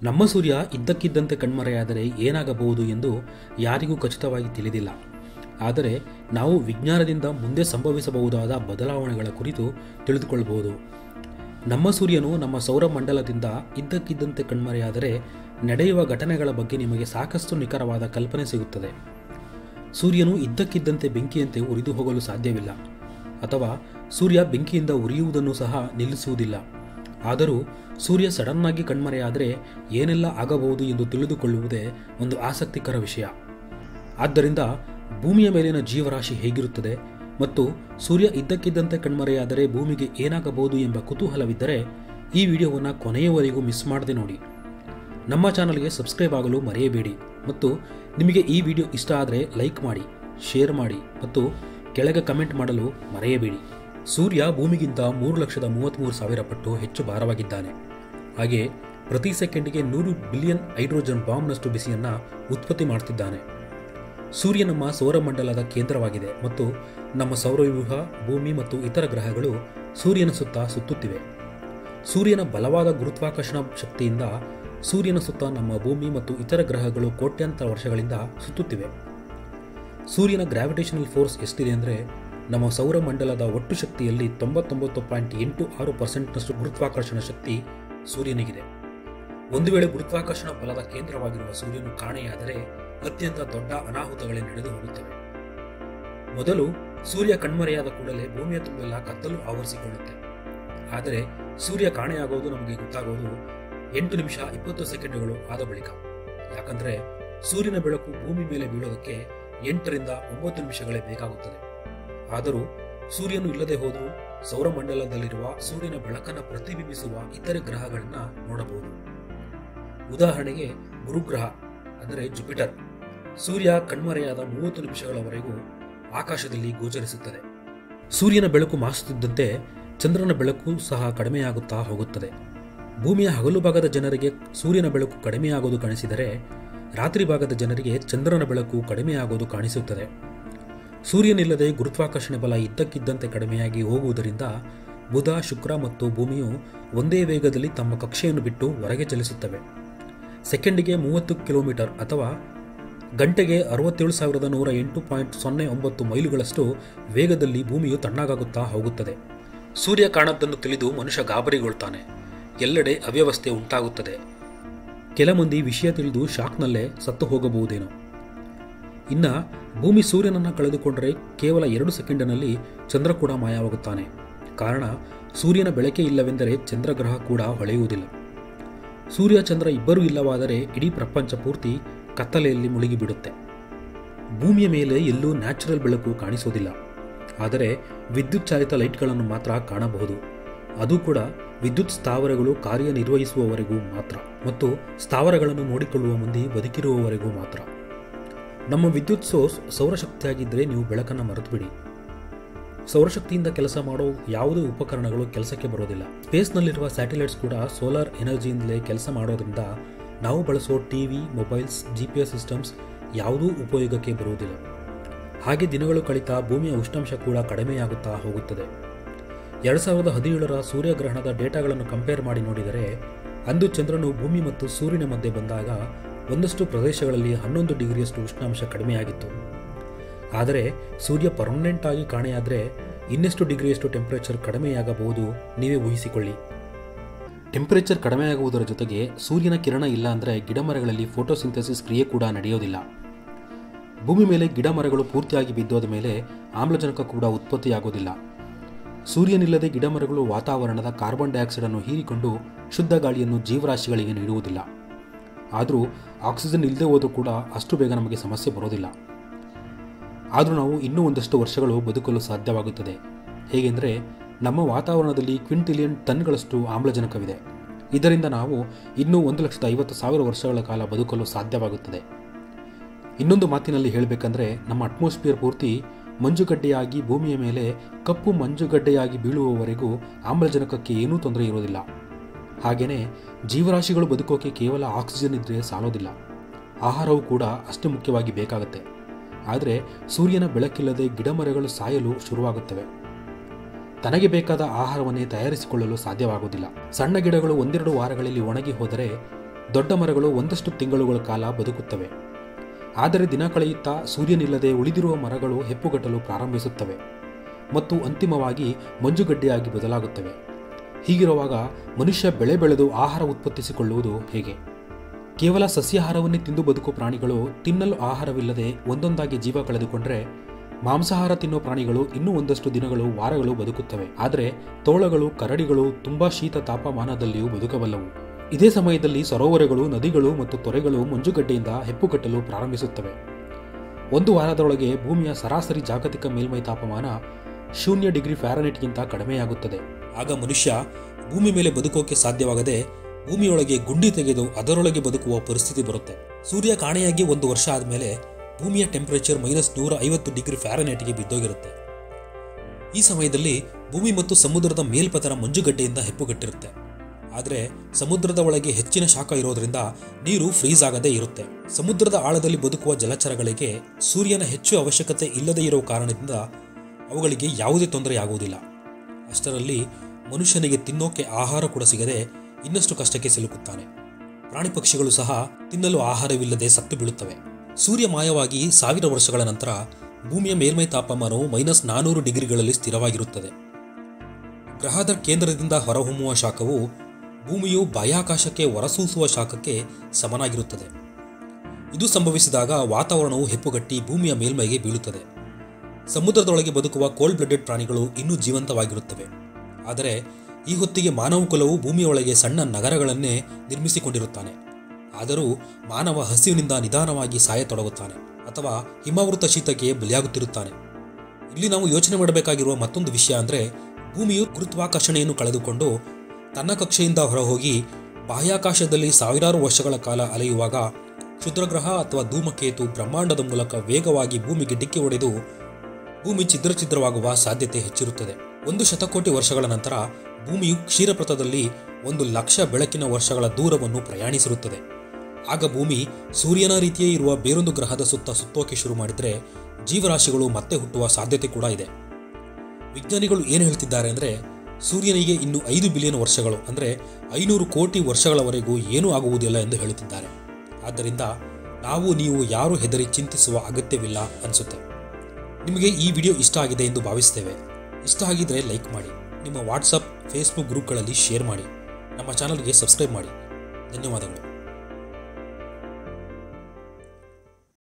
ನಮ್ಮ ಸೂರ್ಯ ಇದ್ದಕ್ಕಿದ್ದಂತೆ ಕಣ್ಮರೆಯಾದರೆ ಏನಾಗಬಹುದು ಎಂದು ಯಾರಿಗೂ ಖಚಿತವಾಗಿ ತಿಳಿದಿಲ್ಲ ಆದರೆ ನಾವು ವಿಜ್ಞಾನದಿಂದ ಮುಂದೆ ಸಂಭವಿಸಬಹುದಾದ ಬದಲಾವಣೆಗಳ ಕುರಿತು ತಿಳಿದುಕೊಳ್ಳಬಹುದು ನಮ್ಮ ಸೂರ್ಯನು ನಮ್ಮ ಸೌರಮಂಡಲದಿಂದ ಇದ್ದಕ್ಕಿದ್ದಂತೆ ಕಣ್ಮರೆಯಾದರೆ ನಡೆಯುವ ಘಟನೆಗಳ ಬಗ್ಗೆ ನಿಮಗೆ ಸಾಕಷ್ಟು ನಿಖರವಾದ ಕಲ್ಪನೆ ಸಿಗುತ್ತದೆ ಸೂರ್ಯನು ಇದ್ದಕ್ಕಿದ್ದಂತೆ ಬೆಂಕಿಯಂತೆ ಉರಿದು ಹೋಗಲು ಸಾಧ್ಯವಿಲ್ಲ ಅಥವಾ ಸೂರ್ಯ ಬೆಂಕಿಯಿಂದ ಉರಿಯುವುದನ್ನು ಸಹ ನಿಲ್ಲಿಸುವುದಿಲ್ಲ ಆದರೂ ಸೂರ್ಯ ಸಡನ್ನಾಗಿ ಕಣ್ಮರೆಯಾದರೆ ಏನೆಲ್ಲ ಆಗಬಹುದು ಎಂದು ತಿಳಿದುಕೊಳ್ಳುವುದೇ ಒಂದು ಆಸಕ್ತಿಕರ ವಿಷಯ ಆದ್ದರಿಂದ ಭೂಮಿಯ ಮೇಲಿನ ಜೀವರಾಶಿ ಹೇಗಿರುತ್ತದೆ ಮತ್ತು ಸೂರ್ಯ ಇದ್ದಕ್ಕಿದ್ದಂತೆ ಕಣ್ಮರೆಯಾದರೆ ಭೂಮಿಗೆ ಏನಾಗಬಹುದು ಎಂಬ ಕುತೂಹಲವಿದ್ದರೆ ಈ ವಿಡಿಯೋವನ್ನು ಕೊನೆಯವರೆಗೂ ಮಿಸ್ ಮಾಡದೆ ನೋಡಿ ನಮ್ಮ ಚಾನಲ್ಗೆ ಸಬ್ಸ್ಕ್ರೈಬ್ ಆಗಲು ಮರೆಯಬೇಡಿ ಮತ್ತು ನಿಮಗೆ ಈ ವಿಡಿಯೋ ಇಷ್ಟ ಆದರೆ ಲೈಕ್ ಮಾಡಿ ಶೇರ್ ಮಾಡಿ ಮತ್ತು ಕೆಳಗೆ ಕಮೆಂಟ್ ಮಾಡಲು ಮರೆಯಬೇಡಿ ಸೂರ್ಯ ಭೂಮಿಗಿಂತ ಮೂರು ಲಕ್ಷದ ಮೂವತ್ತ್ಮೂರು ಸಾವಿರ ಪಟ್ಟು ಹೆಚ್ಚು ಭಾರವಾಗಿದ್ದಾನೆ ಹಾಗೆ ಪ್ರತಿ ಸೆಕೆಂಡಿಗೆ ನೂರು ಬಿಲಿಯನ್ ಹೈಡ್ರೋಜನ್ ಬಾಂಬ್ನಷ್ಟು ಬಿಸಿಯನ್ನು ಉತ್ಪತ್ತಿ ಮಾಡುತ್ತಿದ್ದಾನೆ ಸೂರ್ಯ ನಮ್ಮ ಸೌರಮಂಡಲದ ಕೇಂದ್ರವಾಗಿದೆ ಮತ್ತು ನಮ್ಮ ಸೌರವ್ಯೂಹ ಭೂಮಿ ಮತ್ತು ಇತರ ಗ್ರಹಗಳು ಸೂರ್ಯನ ಸುತ್ತ ಸುತ್ತುತ್ತಿವೆ ಸೂರ್ಯನ ಬಲವಾದ ಗುರುತ್ವಾಕರ್ಷಣ ಶಕ್ತಿಯಿಂದ ಸೂರ್ಯನ ಸುತ್ತ ನಮ್ಮ ಭೂಮಿ ಮತ್ತು ಇತರ ಗ್ರಹಗಳು ಕೋಟ್ಯಾಂತರ ವರ್ಷಗಳಿಂದ ಸುತ್ತುತ್ತಿವೆ ಸೂರ್ಯನ ಗ್ರಾವಿಟೇಷನಲ್ ಫೋರ್ಸ್ ಎಷ್ಟಿದೆ ಅಂದರೆ ನಮ್ಮ ಸೌರಮಂಡಲದ ಒಟ್ಟು ಶಕ್ತಿಯಲ್ಲಿ ತೊಂಬತ್ತೊಂಬತ್ತು ಪಾಯಿಂಟ್ ಎಂಟು ಆರು ಪರ್ಸೆಂಟ್ನಷ್ಟು ಗುರುತ್ವಾಕರ್ಷಣ ಶಕ್ತಿ ಸೂರ್ಯನಿಗಿದೆ ಒಂದು ವೇಳೆ ಗುರುತ್ವಾಕರ್ಷಣ ಬಲದ ಕೇಂದ್ರವಾಗಿರುವ ಸೂರ್ಯನು ಕಾಣೆಯಾದರೆ ಅತ್ಯಂತ ದೊಡ್ಡ ಅನಾಹುತಗಳೇ ನಡೆದು ಹೋಗುತ್ತವೆ ಮೊದಲು ಸೂರ್ಯ ಕಣ್ಮರೆಯಾದ ಕೂಡಲೇ ಭೂಮಿಯ ತುಂಬೆಲ್ಲ ಕತ್ತಲು ಆವರಿಸಿಕೊಳ್ಳುತ್ತೆ ಆದರೆ ಸೂರ್ಯ ಕಾಣೆಯಾಗುವುದು ನಮಗೆ ಗೊತ್ತಾಗುವುದು ಎಂಟು ನಿಮಿಷ ಇಪ್ಪತ್ತು ಸೆಕೆಂಡುಗಳು ಆದ ಬಳಿಕ ಯಾಕಂದ್ರೆ ಸೂರ್ಯನ ಬೆಳಕು ಭೂಮಿ ಮೇಲೆ ಬೀಳೋದಕ್ಕೆ ಎಂಟರಿಂದ ಒಂಬತ್ತು ನಿಮಿಷಗಳೇ ಬೇಕಾಗುತ್ತದೆ ಆದರೂ ಸೂರ್ಯನು ಇಲ್ಲದೆ ಹೋದರೂ ಸೌರಮಂಡಲದಲ್ಲಿರುವ ಸೂರ್ಯನ ಬೆಳಕನ್ನು ಪ್ರತಿಬಿಂಬಿಸುವ ಇತರೆ ಗ್ರಹಗಳನ್ನ ನೋಡಬಹುದು ಉದಾಹರಣೆಗೆ ಗುರುಗ್ರಹ ಅಂದರೆ ಜುಪಿಟರ್ ಸೂರ್ಯ ಕಣ್ಮರೆಯಾದ ಮೂವತ್ತು ನಿಮಿಷಗಳವರೆಗೂ ಆಕಾಶದಲ್ಲಿ ಗೋಚರಿಸುತ್ತದೆ ಸೂರ್ಯನ ಬೆಳಕು ಮಾಸುತ್ತಿದ್ದಂತೆ ಚಂದ್ರನ ಬೆಳಕು ಸಹ ಕಡಿಮೆಯಾಗುತ್ತಾ ಹೋಗುತ್ತದೆ ಭೂಮಿಯ ಹಗಲು ಭಾಗದ ಜನರಿಗೆ ಸೂರ್ಯನ ಬೆಳಕು ಕಡಿಮೆಯಾಗೋದು ಕಾಣಿಸಿದರೆ ರಾತ್ರಿ ಭಾಗದ ಜನರಿಗೆ ಚಂದ್ರನ ಬೆಳಕು ಕಡಿಮೆಯಾಗೋದು ಕಾಣಿಸುತ್ತದೆ ಸೂರ್ಯನಿಲ್ಲದೆ ಗುರುತ್ವಾಕರ್ಷಣೆ ಬಲ ಇದ್ದಕ್ಕಿದ್ದಂತೆ ಕಡಿಮೆಯಾಗಿ ಹೋಗುವುದರಿಂದ ಬುಧ ಶುಕ್ರ ಮತ್ತು ಭೂಮಿಯು ಒಂದೇ ವೇಗದಲ್ಲಿ ತಮ್ಮ ಕಕ್ಷೆಯನ್ನು ಬಿಟ್ಟು ಹೊರಗೆ ಚಲಿಸುತ್ತವೆ ಸೆಕೆಂಡಿಗೆ ಮೂವತ್ತು ಕಿಲೋಮೀಟರ್ ಅಥವಾ ಗಂಟೆಗೆ ಅರವತ್ತೇಳು ಸಾವಿರದ ನೂರ ಎಂಟು ಪಾಯಿಂಟ್ ಸೊನ್ನೆ ಒಂಬತ್ತು ಮೈಲುಗಳಷ್ಟು ವೇಗದಲ್ಲಿ ಭೂಮಿಯು ತಣ್ಣಗಾಗುತ್ತಾ ಹೋಗುತ್ತದೆ ಸೂರ್ಯ ಕಾಣದ್ದನ್ನು ತಿಳಿದು ಮನುಷ್ಯ ಗಾಬರಿಗೊಳ್ತಾನೆ ಎಲ್ಲೆಡೆ ಅವ್ಯವಸ್ಥೆ ಉಂಟಾಗುತ್ತದೆ ಕೆಲ ಮಂದಿ ವಿಷಯ ತಿಳಿದು ಶಾಕ್ನಲ್ಲೇ ಸತ್ತು ಹೋಗಬಹುದೇನೋ ಇನ್ನ ಭೂಮಿ ಸೂರ್ಯನನ್ನು ಕಳೆದುಕೊಂಡರೆ ಕೇವಲ ಎರಡು ಸೆಕೆಂಡಿನಲ್ಲಿ ಚಂದ್ರ ಕೂಡ ಮಾಯವಾಗುತ್ತಾನೆ ಕಾರಣ ಸೂರ್ಯನ ಬೆಳಕೆ ಇಲ್ಲವೆಂದರೆ ಚಂದ್ರಗ್ರಹ ಕೂಡ ಹೊಳೆಯುವುದಿಲ್ಲ ಸೂರ್ಯ ಚಂದ್ರ ಇಬ್ಬರೂ ಇಲ್ಲವಾದರೆ ಇಡೀ ಪ್ರಪಂಚ ಪೂರ್ತಿ ಕತ್ತಲೆಯಲ್ಲಿ ಮುಳುಗಿಬಿಡುತ್ತೆ ಭೂಮಿಯ ಮೇಲೆ ಎಲ್ಲೂ ನ್ಯಾಚುರಲ್ ಬೆಳಕು ಕಾಣಿಸೋದಿಲ್ಲ ಆದರೆ ವಿದ್ಯುತ್ ಚಾಲಿತ ಲೈಟ್ಗಳನ್ನು ಮಾತ್ರ ಕಾಣಬಹುದು ಅದು ಕೂಡ ವಿದ್ಯುತ್ ಸ್ಥಾವರಗಳು ಕಾರ್ಯನಿರ್ವಹಿಸುವವರೆಗೂ ಮಾತ್ರ ಮತ್ತು ಸ್ಥಾವರಗಳನ್ನು ನೋಡಿಕೊಳ್ಳುವ ಮಂದಿ ಬದುಕಿರುವವರೆಗೂ ಮಾತ್ರ ನಮ್ಮ ವಿದ್ಯುತ್ ಸೋರ್ಸ್ ಸೌರಶಕ್ತಿಯಾಗಿದ್ದರೆ ನೀವು ಬೆಳಕನ್ನು ಮರೆತುಬಿಡಿ ಸೌರಶಕ್ತಿಯಿಂದ ಕೆಲಸ ಮಾಡೋ ಯಾವುದೇ ಉಪಕರಣಗಳು ಕೆಲಸಕ್ಕೆ ಬರೋದಿಲ್ಲ ಸ್ಪೇಸ್ನಲ್ಲಿರುವ ಸ್ಯಾಟಲೈಟ್ಸ್ ಕೂಡ ಸೋಲಾರ್ ಎನರ್ಜಿಯಿಂದಲೇ ಕೆಲಸ ಮಾಡೋದ್ರಿಂದ ನಾವು ಬಳಸೋ TV mobiles G P S systems ಯಾವುದೂ ಉಪಯೋಗಕ್ಕೆ ಬರುವುದಿಲ್ಲ ಹಾಗೆ ದಿನಗಳು ಕಳಿತಾ ಭೂಮಿಯ ಉಷ್ಣಾಂಶ ಕೂಡ ಕಡಿಮೆಯಾಗುತ್ತಾ ಹೋಗುತ್ತದೆ ಎರಡು ಸಾವಿರದ ಹದಿನೇಳರ ಸೂರ್ಯಗ್ರಹಣದ ಡೇಟಾಗಳನ್ನು ಕಂಪೇರ್ ಮಾಡಿ ನೋಡಿದರೆ ಅಂದು ಚಂದ್ರನು ಭೂಮಿ ಮತ್ತು ಸೂರ್ಯನ ಮಧ್ಯೆ ಬಂದಾಗ ಒಂದಷ್ಟು ಪ್ರದೇಶಗಳಲ್ಲಿ ಹನ್ನೊಂದು ಡಿಗ್ರಿಯಷ್ಟು ಉಷ್ಣಾಂಶ ಕಡಿಮೆಯಾಗಿತ್ತು ಆದರೆ ಸೂರ್ಯ ಪರ್ಮನೆಂಟ್ ಆಗಿ ಕಾಣೆಯಾದರೆ ಇನ್ನೆಷ್ಟು ಡಿಗ್ರಿಯಷ್ಟು ಟೆಂಪರೇಚರ್ ಕಡಿಮೆಯಾಗಬಹುದು ನೀವೇ ಊಹಿಸಿಕೊಳ್ಳಿ ಟೆಂಪರೇಚರ್ ಕಡಿಮೆಯಾಗುವುದರ ಜೊತೆಗೆ ಸೂರ್ಯನ ಕಿರಣ ಇಲ್ಲ ಅಂದರೆ ಗಿಡಮರಗಳಲ್ಲಿ ಫೋಟೋಸಿಂಥಸಿಸ್ ಕ್ರಿಯೆ ಕೂಡ ನಡೆಯೋದಿಲ್ಲ ಭೂಮಿ ಮೇಲೆ ಗಿಡ ಮರಗಳು ಪೂರ್ತಿಯಾಗಿ ಬಿದ್ದೋದ ಮೇಲೆ ಆಮ್ಲಜನಕ ಕೂಡ ಉತ್ಪತ್ತಿಯಾಗೋದಿಲ್ಲ ಸೂರ್ಯನಿಲ್ಲದೆ ಗಿಡಮರಗಳು ವಾತಾವರಣದ ಕಾರ್ಬನ್ ಡೈಆಕ್ಸೈಡ್ ಅನ್ನು ಹೀರಿಕೊಂಡು ಶುದ್ಧ ಗಾಳಿಯನ್ನು ಜೀವರಾಶಿಗಳಿಗೆ ನೀಡುವುದಿಲ್ಲ ಆದರೂ ಆಕ್ಸಿಜನ್ ಇಲ್ಲದೆ ಹೋದರೂ ಕೂಡ ಅಷ್ಟು ಬೇಗ ನಮಗೆ ಸಮಸ್ಯೆ ಬರೋದಿಲ್ಲ ಆದರೂ ನಾವು ಇನ್ನೂ ಒಂದಷ್ಟು ವರ್ಷಗಳು ಬದುಕಲು ಸಾಧ್ಯವಾಗುತ್ತದೆ ಹೇಗೆಂದರೆ ನಮ್ಮ ವಾತಾವರಣದಲ್ಲಿ ಕ್ವಿಂಟಿಲಿಯನ್ ಟನ್ಗಳಷ್ಟು ಆಮ್ಲಜನಕವಿದೆ ಇದರಿಂದ ನಾವು ಇನ್ನೂ ಒಂದು ಲಕ್ಷದ ಐವತ್ತು ಸಾವಿರ ವರ್ಷಗಳ ಕಾಲ ಬದುಕಲು ಸಾಧ್ಯವಾಗುತ್ತದೆ ಇನ್ನೊಂದು ಮಾತಿನಲ್ಲಿ ಹೇಳಬೇಕಂದ್ರೆ ನಮ್ಮ ಅಟ್ಮಾಸ್ಫಿಯರ್ ಪೂರ್ತಿ ಮಂಜುಗಡ್ಡೆಯಾಗಿ ಭೂಮಿಯ ಮೇಲೆ ಕಪ್ಪು ಮಂಜುಗಡ್ಡೆಯಾಗಿ ಬೀಳುವವರೆಗೂ ಆಮ್ಲಜನಕಕ್ಕೆ ಏನೂ ತೊಂದರೆ ಇರೋದಿಲ್ಲ ಹಾಗೆಯೇ ಜೀವರಾಶಿಗಳು ಬದುಕೋಕೆ ಕೇವಲ ಆಕ್ಸಿಜನ್ ಇದ್ದರೆ ಸಾಲೋದಿಲ್ಲ ಆಹಾರವು ಕೂಡ ಅಷ್ಟೇ ಮುಖ್ಯವಾಗಿ ಬೇಕಾಗುತ್ತೆ ಆದರೆ ಸೂರ್ಯನ ಬೆಳಕಿಲ್ಲದೆ ಗಿಡಮರಗಳು ಸಾಯಲು ಶುರುವಾಗುತ್ತವೆ ತನಗೆ ಬೇಕಾದ ಆಹಾರವನ್ನೇ ತಯಾರಿಸಿಕೊಳ್ಳಲು ಸಾಧ್ಯವಾಗುವುದಿಲ್ಲ ಸಣ್ಣ ಗಿಡಗಳು ಒಂದೆರಡು ವಾರಗಳಲ್ಲಿ ಒಣಗಿ ಹೋದರೆ ದೊಡ್ಡ ಮರಗಳು ಒಂದಷ್ಟು ತಿಂಗಳುಗಳ ಕಾಲ ಬದುಕುತ್ತವೆ ಆದರೆ ದಿನ ಕಳೆಯುತ್ತಾ ಸೂರ್ಯನಿಲ್ಲದೆ ಉಳಿದಿರುವ ಮರಗಳು ಹೆಪ್ಪುಗಟ್ಟಲು ಪ್ರಾರಂಭಿಸುತ್ತವೆ ಮತ್ತು ಅಂತಿಮವಾಗಿ ಮಂಜುಗಡ್ಡೆಯಾಗಿ ಬದಲಾಗುತ್ತವೆ ಹೀಗಿರುವಾಗ ಮನುಷ್ಯ ಬೆಳೆ ಬೆಳೆದು ಆಹಾರ ಉತ್ಪತ್ತಿಸಿಕೊಳ್ಳುವುದು ಹೇಗೆ ಕೇವಲ ಸಸ್ಯಾಹಾರವನ್ನೇ ತಿಂದು ಬದುಕುವ ಪ್ರಾಣಿಗಳು ತಿನ್ನಲು ಆಹಾರವಿಲ್ಲದೆ ಒಂದೊಂದಾಗಿ ಜೀವ ಕಳೆದುಕೊಂಡ್ರೆ ಮಾಂಸಾಹಾರ ತಿನ್ನೋ ಪ್ರಾಣಿಗಳು ಇನ್ನೂ ಒಂದಷ್ಟು ದಿನಗಳು ವಾರಗಳು ಬದುಕುತ್ತವೆ ಆದರೆ ತೋಳಗಳು ಕರಡಿಗಳು ತುಂಬಾ ಶೀತ ತಾಪಮಾನದಲ್ಲಿಯೂ ಬದುಕಬಲ್ಲವು ಇದೇ ಸಮಯದಲ್ಲಿ ಸರೋವರಗಳು ನದಿಗಳು ಮತ್ತು ತೊರೆಗಳು ಮಂಜುಗಡ್ಡೆಯಿಂದ ಹೆಪ್ಪುಗಟ್ಟಲು ಪ್ರಾರಂಭಿಸುತ್ತವೆ ಒಂದು ವಾರದೊಳಗೆ ಭೂಮಿಯ ಸರಾಸರಿ ಜಾಗತಿಕ ಮೇಲ್ಮೈ ತಾಪಮಾನ ಶೂನ್ಯ ಡಿಗ್ರಿ ಫ್ಯಾರನೈಟ್ಗಿಂತ ಕಡಿಮೆಯಾಗುತ್ತದೆ ಆಗ ಮನುಷ್ಯ ಭೂಮಿ ಮೇಲೆ ಬದುಕೋಕೆ ಸಾಧ್ಯವಾಗದೆ ಭೂಮಿಯೊಳಗೆ ಗುಂಡಿ ತೆಗೆದು ಅದರೊಳಗೆ ಬದುಕುವ ಪರಿಸ್ಥಿತಿ ಬರುತ್ತೆ ಸೂರ್ಯ ಕಾಣೆಯಾಗಿ ಒಂದು ವರ್ಷ ಆದಮೇಲೆ ಭೂಮಿಯ ಟೆಂಪರೇಚರ್ ಮೈನಸ್ ನೂರ ಐವತ್ತು ಡಿಗ್ರಿ ಫ್ಯಾರನೈಟ್ಗೆ ಬಿದ್ದೋಗಿರುತ್ತೆ ಈ ಸಮಯದಲ್ಲಿ ಭೂಮಿ ಮತ್ತು ಸಮುದ್ರದ ಮೇಲ್ಪದರ ಮಂಜುಗಡ್ಡೆಯಿಂದ ಹೆಪ್ಪುಗಟ್ಟಿರುತ್ತೆ ಆದರೆ ಸಮುದ್ರದ ಒಳಗೆ ಹೆಚ್ಚಿನ ಶಾಖ ಇರೋದ್ರಿಂದ ನೀರು ಫ್ರೀಸ್ ಆಗದೇ ಇರುತ್ತೆ ಸಮುದ್ರದ ಆಳದಲ್ಲಿ ಬದುಕುವ ಜಲಚರಗಳಿಗೆ ಸೂರ್ಯನ ಹೆಚ್ಚು ಅವಶ್ಯಕತೆ ಇಲ್ಲದೇ ಇರೋ ಕಾರಣದಿಂದ ಅವುಗಳಿಗೆ ಯಾವುದೇ ತೊಂದರೆಯಾಗುವುದಿಲ್ಲ ಅಷ್ಟರಲ್ಲಿ ಮನುಷ್ಯನಿಗೆ ತಿನ್ನೋಕೆ ಆಹಾರ ಕೂಡ ಸಿಗದೆ ಇನ್ನಷ್ಟು ಕಷ್ಟಕ್ಕೆ ಸಿಲುಕುತ್ತಾನೆ ಪ್ರಾಣಿ ಪಕ್ಷಿಗಳು ಸಹ ತಿನ್ನಲು ಆಹಾರವಿಲ್ಲದೆ ಸತ್ತು ಬೀಳುತ್ತವೆ ಸೂರ್ಯ ಮಾಯವಾಗಿ ಸಾವಿರ ವರ್ಷಗಳ ನಂತರ ಭೂಮಿಯ ಮೇಲ್ಮೈ ತಾಪಮಾನವು ಮೈನಸ್ ನಾನೂರು ಡಿಗ್ರಿಗಳಲ್ಲಿ ಸ್ಥಿರವಾಗಿರುತ್ತದೆ ಗ್ರಹದ ಕೇಂದ್ರದಿಂದ ಹೊರಹೊಮ್ಮುವ ಶಾಖವು ಭೂಮಿಯು ಬಾಹ್ಯಾಕಾಶಕ್ಕೆ ಹೊರಸೂಸುವ ಶಾಖಕ್ಕೆ ಸಮನಾಗಿರುತ್ತದೆ ಇದು ಸಂಭವಿಸಿದಾಗ ವಾತಾವರಣವು ಹೆಪ್ಪುಗಟ್ಟಿ ಭೂಮಿಯ ಮೇಲ್ಮೈಗೆ ಬೀಳುತ್ತದೆ ಸಮುದ್ರದೊಳಗೆ ಬದುಕುವ ಕೋಲ್ಡ್ ಬ್ಲಡೆಡ್ ಪ್ರಾಣಿಗಳು ಇನ್ನೂ ಜೀವಂತವಾಗಿರುತ್ತವೆ ಆದರೆ ಈ ಹೊತ್ತಿಗೆ ಮಾನವ ಕುಲವು ಭೂಮಿಯೊಳಗೆ ಸಣ್ಣ ನಗರಗಳನ್ನೇ ನಿರ್ಮಿಸಿಕೊಂಡಿರುತ್ತಾನೆ ಆದರೂ ಮಾನವ ಹಸಿವಿನಿಂದ ನಿಧಾನವಾಗಿ ಸಾಯತೊಡಗುತ್ತಾನೆ ಅಥವಾ ಹಿಮಾವೃತ ಶೀತಕ್ಕೆ ಬಲಿಯಾಗುತ್ತಿರುತ್ತಾನೆ ಇಲ್ಲಿ ನಾವು ಯೋಚನೆ ಮಾಡಬೇಕಾಗಿರುವ ಮತ್ತೊಂದು ವಿಷಯ ಅಂದರೆ ಭೂಮಿಯು ಗುರುತ್ವಾಕರ್ಷಣೆಯನ್ನು ಕಳೆದುಕೊಂಡು ತನ್ನ ಕಕ್ಷೆಯಿಂದ ಹೊರಹೋಗಿ ಬಾಹ್ಯಾಕಾಶದಲ್ಲಿ ಸಾವಿರಾರು ವರ್ಷಗಳ ಕಾಲ ಅಲೆಯುವಾಗ ಕ್ಷುದ್ರಗ್ರಹ ಅಥವಾ ಧೂಮಕೇತು ಬ್ರಹ್ಮಾಂಡದ ಮೂಲಕ ವೇಗವಾಗಿ ಭೂಮಿಗೆ ಡಿಕ್ಕಿ ಹೊಡೆದು ಭೂಮಿ ಛಿದ್ರ ಛಿದ್ರವಾಗುವ ಸಾಧ್ಯತೆ ಹೆಚ್ಚಿರುತ್ತದೆ ಒಂದು ಶತಕೋಟಿ ವರ್ಷಗಳ ನಂತರ ಭೂಮಿಯು ಕ್ಷೀರಪಥದಲ್ಲಿ ಒಂದು ಲಕ್ಷ ಬೆಳಕಿನ ವರ್ಷಗಳ ದೂರವನ್ನು ಪ್ರಯಾಣಿಸಿರುತ್ತದೆ ಆಗ ಭೂಮಿ ಸೂರ್ಯನ ರೀತಿಯೇ ಇರುವ ಬೇರೊಂದು ಗ್ರಹದ ಸುತ್ತ ಸುತ್ತೋಕೆ ಶುರು ಮಾಡಿದರೆ ಜೀವರಾಶಿಗಳು ಮತ್ತೆ ಹುಟ್ಟುವ ಸಾಧ್ಯತೆ ಕೂಡ ಇದೆ ವಿಜ್ಞಾನಿಗಳು ಏನು ಹೇಳ್ತಿದ್ದಾರೆ ಅಂದರೆ ಸೂರ್ಯನಿಗೆ ಇನ್ನು ಐದು ಬಿಲಿಯನ್ ವರ್ಷಗಳು ಅಂದರೆ ಐನೂರು ಕೋಟಿ ವರ್ಷಗಳವರೆಗೂ ಏನೂ ಆಗುವುದಿಲ್ಲ ಎಂದು ಹೇಳುತ್ತಿದ್ದಾರೆ ಆದ್ದರಿಂದ ನಾವು ನೀವು ಯಾರು ಹೆದರಿ ಚಿಂತಿಸುವ ಅಗತ್ಯವಿಲ್ಲ ಅನಿಸುತ್ತೆ ನಿಮಗೆ ಈ ವಿಡಿಯೋ ಇಷ್ಟ ಆಗಿದೆ ಎಂದು ಭಾವಿಸ್ತೇವೆ ಇಷ್ಟ ಆಗಿದ್ದರೆ ಲೈಕ್ ಮಾಡಿ ನಿಮ್ಮ ವಾಟ್ಸಪ್ ಫೇಸ್ಬುಕ್ ಗ್ರೂಪ್ಗಳಲ್ಲಿ ಶೇರ್ ಮಾಡಿ ನಮ್ಮ ಚಾನಲ್ಗೆ ಸಬ್ಸ್ಕ್ರೈಬ್ ಮಾಡಿ ಧನ್ಯವಾದಗಳು